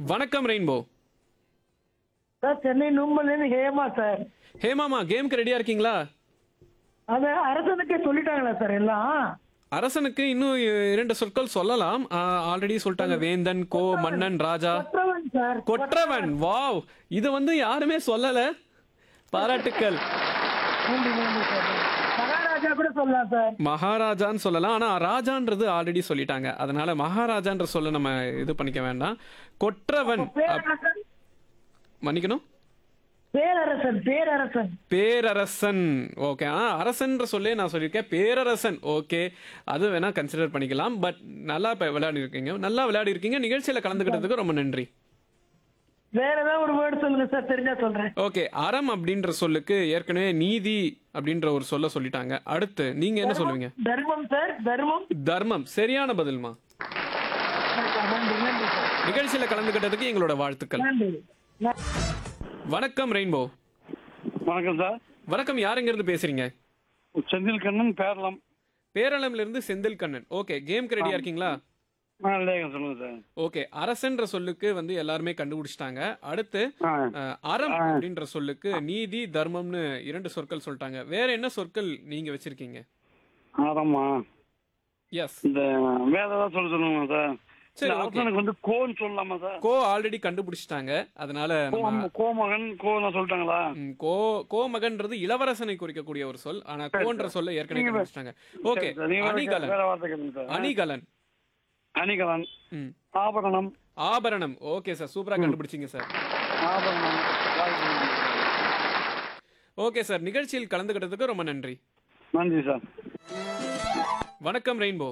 வணக்கம் rainbow sir Chennai நும்பல்லேருந்து Hema sir ஹேமாமா கேம்க்கு ரெடியா இருக்கீங்களா அது அரசனுக்கே சொல்லிட்டாங்களா சார் எல்லாம் அரசனுக்கு இன்னும் இ- இரண்டு சொற்கள் சொல்லலாம் ஆல்ரெடி சொல்லிட்டாங்க வேந்தன் கோ மன்னன் ராஜா கொற்றவன் சார் கொற்றவன் வாவ் இது வந்து யாருமே சொல்லல பாராட்டுக்கள் நன்றி நன்றி சார் மகாராஜா கூட சொல்லலாம் சார் மகாராஜான்னு சொல்லலாம் ஆனா ராஜான்றது ஆல்ரெடி சொல்லிட்டாங்க அதனால மகாராஜான்ற சொல்ல நம்ம இது பண்ணிக்க வேண்டாம் கொற்றவன் அப்- பேரரசன் மன்னிக்கணும் பேரரசன் பேரரசன் பேரரசன் ஓகே ஆ அரசன்ற சொல்லே நான் சொல்லியிருக்கேன் பேரரசன் ஓகே அது வேணா கன்சிடர் பண்ணிக்கலாம் பட் நல்லா இப்போ விளையாடி இருக்கீங்க நல்லா விளையாடி இருக்கீங்க நிகழ்ச்சியில கலந்துக்கிட்டதுக்கு ரொம்ப நன்றி வேற ஏதாவது ஒரு வேர்டு சொல்லுங்க சார் தெரிஞ்சா சொல்றேன் ஓகே அறம் அப்படின்ற சொல்லுக்கு ஏற்கனவே நீதி அப்படின்ற ஒரு சொல்ல சொல்லிட்டாங்க அடுத்து நீங்க என்ன சொல்லுவீங்க தர்மம் சார் தர்மம் தர்மம் சரியான பதில்மா நன்றி நன்றி சார் நிகழ்ச்சியில கலந்துக்கிட்டதுக்கு எங்களோட வாழ்த்துக்கள் நன்றி ந- வணக்கம் ரெயின்போ வணக்கம் சார் வணக்கம் யாருங்கிறது பேசுறீங்க செந்தில் கண்ணன் பேரலாம் பேரளம்ல இருந்து செந்தில் கண்ணன் ஓகே கேம்க்கு ரெடியா இருக்கீங்களா ஆ லேகம் சொல்லுங்க சார் ஓகே அரசன்ற சொல்லுக்கு வந்து எல்லாருமே கண்டுபிடிச்சிட்டாங்க அடுத்து ஆ அஹ், அறம் அப்படின்ற சொல்லுக்கு நீதி தர்மம்னு இரண்டு சொற்கள் சொல்லிட்டாங்க வேற என்ன சொற்கள் நீங்க வச்சிருக்கீங்க ஆமாம்மா எஸ் இந்த வேற ஏதாவது சொல்ல சொல்லுங்க சார் சரி, இந்த okay. அரசனுக்கு வந்து கோன்னு சொல்லலாமா சார் கோ ஆல்ரெடி கண்டுபிடிச்சிட்டாங்க அதனால நம்ம கோ- கோமகன் கோன்னு சொல்லிட்டாங்களா ம், கோ கோமகன்றது இளவரசனை குறிக்கக்கூடிய ஒரு சொல் ஆனா கோன்ற சொல்ல ஏற்கனவே நீங்க வே- கண்டுபிடிச்சிட்டாங்க ஓகே சரி, சார். நீங்க வேற- அணிகலன் வேற வார்த்தை கேளுங்க சார் அணிகலன் அணிகலன் ம் ஆபரணம் ஆபரணம் ஓகே சார் சூப்பரா கண்டுபிடிச்சீங்க சார் ஆபரணம் வாழ்த்துக்கள். ஓகே சார் நிகழ்ச்சியில் கலந்துக்கிட்டதுக்கு ரொம்ப நன்றி நன்றி சார் வணக்கம் ரெயின்போ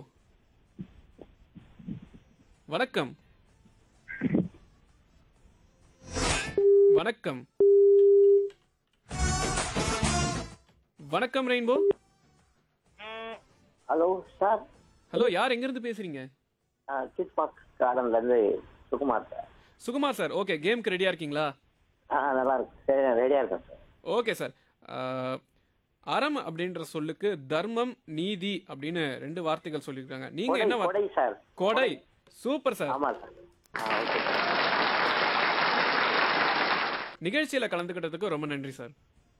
வணக்கம் வணக்கம் வணக்கம் ரெயின்போ ஹலோ சார் ஹலோ யார் எங்க இருந்து பேசுறீங்க கிட் பார்க் கார்டன்லேருந்து Sukumar sir Sukumar sir okay கேம்க்கு ரெடியா இருக்கீங்களா ஆ நல்லா இருக்கு சரி நான் ரெடியாக இருக்கேன் சார் ஓகே சார் அஹ், அறம் அப்படின்ற சொல்லுக்கு தர்மம் நீதி அப்படின்னு ரெண்டு வார்த்தைகள் சொல்லியிருக்காங்க நீங்க கொடை என்ன வார்த்தை கொடை சார் கொடை சூப்பர் சார் ஆமாம் சார் ஆ ஓகே சார் நிகழ்ச்சியில கலந்துக்கிட்டதுக்கு ரொம்ப நன்றி சார்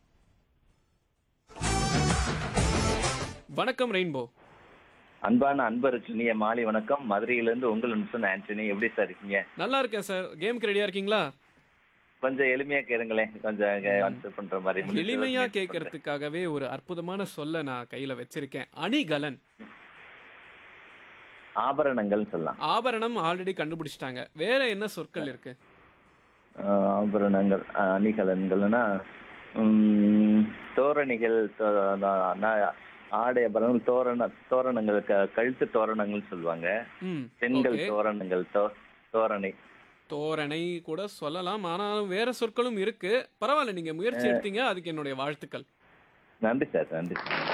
வணக்கம் ரெயின்போ அன்பான அன்பருக்கு இனிய மாலை வணக்கம் மதுரையிலிருந்து உங்கள் அனுசன் ஆண்டனி எப்படி சார் இருக்கீங்க நல்லா இருக்கேன் சார் கேம்க்கு ரெடியா இருக்கீங்களா கொஞ்சம் எளிமையா கேளுங்களேன் கொஞ்சம் ஆன்சர் பண்ற மாதிரி முடிஞ்ச எளிமையா அளவுக்கு முயற்சி கேட்கறதுக்காகவே ஒரு அற்புதமான சொல்ல நான் கையில வச்சிருக்கேன் அணிகலன் பண்றேன். ஆபரணங்கள் சொல்லலாம் ஆபரணம் ஆல்ரெடி கண்டுபிடிச்சிட்டாங்க வேற என்ன சொற்கள் இருக்கு ஆஹ் ஆபரணங்கள் ஆஹ் அணிகலன்கள்னா உம், தோரணிகள் தோ- அதான், நா- ஆடை ஆபரணங்கள் தோரண தோரணங்கள் க- கழுத்து தோரணங்கள் சொல்லுவாங்க ம் பெண்கள் okay. தோரணங்கள் தோ தோரணை தோரணை கூட சொல்லலாம் ஆனாலும் வேற சொற்களும் இருக்கு பரவாயில்ல நீங்க முயற்சி எடுத்தீங்க அதுக்கு என்னுடைய வாழ்த்துக்கள் நன்றி சார் நன்றி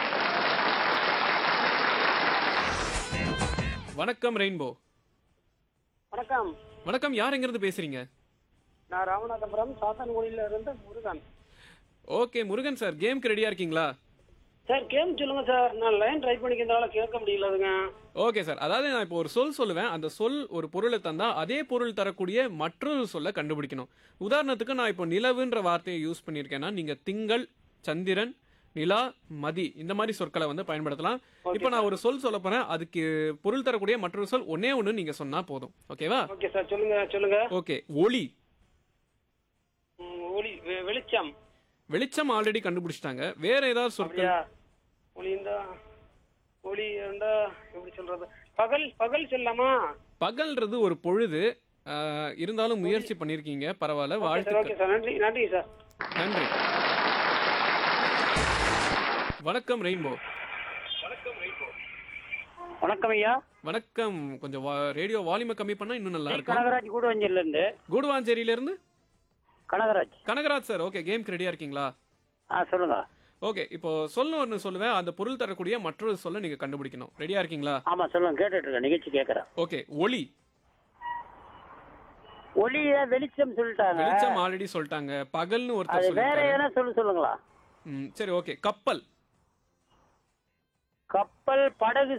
வணக்கம் ரெயின்போ வணக்கம் வணக்கம் யார் எங்கிருந்து பேசுறீங்க நான் ராமநாதபுரம் சாத்தான்குடியில இருந்து முருகன் ஓகே முருகன் சார் கேம்க்கு ரெடியா இருக்கீங்களா சார் கேம் சொல்லுங்க சார் நான் லைன் ட்ரை பண்ணிக்கிறதால கேட்க முடியலதுங்க ஓகே சார் அதாவது நான் இப்போ ஒரு சொல் சொல்லுவேன் அந்த சொல் ஒரு பொருளை தந்தா அதே பொருள் தரக்கூடிய மற்றொரு சொல்லை கண்டுபிடிக்கணும் உதாரணத்துக்கு நான் இப்போ நிலவுன்ற வார்த்தையை யூஸ் பண்ணியிருக்கேன்னா நீங்க திங்கள் சந்திரன் நிலா மதி இந்த மாதிரி சொற்களை வந்து பயன்படுத்தலாம் இப்போ நான் ஒரு சொல் சொல்ல போறேன் அதுக்கு பொருள் தரக்கூடிய மற்றொரு சொல் ஒன்னே ஒன்று நீங்க சொன்னா போதும் ஓகேவா ஓகே சார் சொல்லுங்க சொல்லுங்க ஓகே ஒளி ம், ஒளி வெ- வெளிச்சம் வெளிச்சம் ஆல்ரெடி கண்டுபிடிச்சிட்டாங்க வேற ஏதாவது சொற்கள் அப்படியா ஒளி இருந்தா ஒளி இருந்தா எப்படி சொல்றது பகல் பகல் சொல்லலாமா பகல்ன்றது ஒரு பொழுது ஆஹ், இருந்தாலும் முயற்சி பண்ணிருக்கீங்க பரவாயில்ல சார் வாழ்த்துக்கள் ஓகே சார் நன்றி நன்றி சார் நன்றி வணக்கம் ரெயின்போ வணக்கம் ஐயா வணக்கம் கொஞ்சம் வா- ரேடியோ வால்யூமை கம்மி பண்ணா இன்னும் நல்லா இருக்கும் கனகராஜ் கூடுவஞ்சல்ல இருந்து கூடுவாஞ்சேரியில இருந்து Kanagaraj Kanagaraj sir okay game ரெடியா இருக்கீங்களா ஆ சொல்லுங்க ஓகே இப்போ சொல்ல ஒன்று சொல்லுவேன் அந்த பொருள் தரக்கூடிய மற்றொரு சொல்ல நீங்க கண்டுபிடிக்கணும் ரெடியா இருக்கீங்களா ஆமா சொல்லுங்க கேட்டுட்டு இருக்கேன் நிகழ்ச்சி கேட்கறேன் ஓகே ஒளி ஒளிய வெளிச்சம் சொல்லிட்டாங்க வெளிச்சம் ஆல்ரெடி சொல்லிட்டாங்க பகல்னு ஒருத்தர் அது வேற சொல்லிட்டாரு எதனா சொல்லு சொல்லுங்களா ம், சரி ஓகே கப்பல் கப்பல் படகு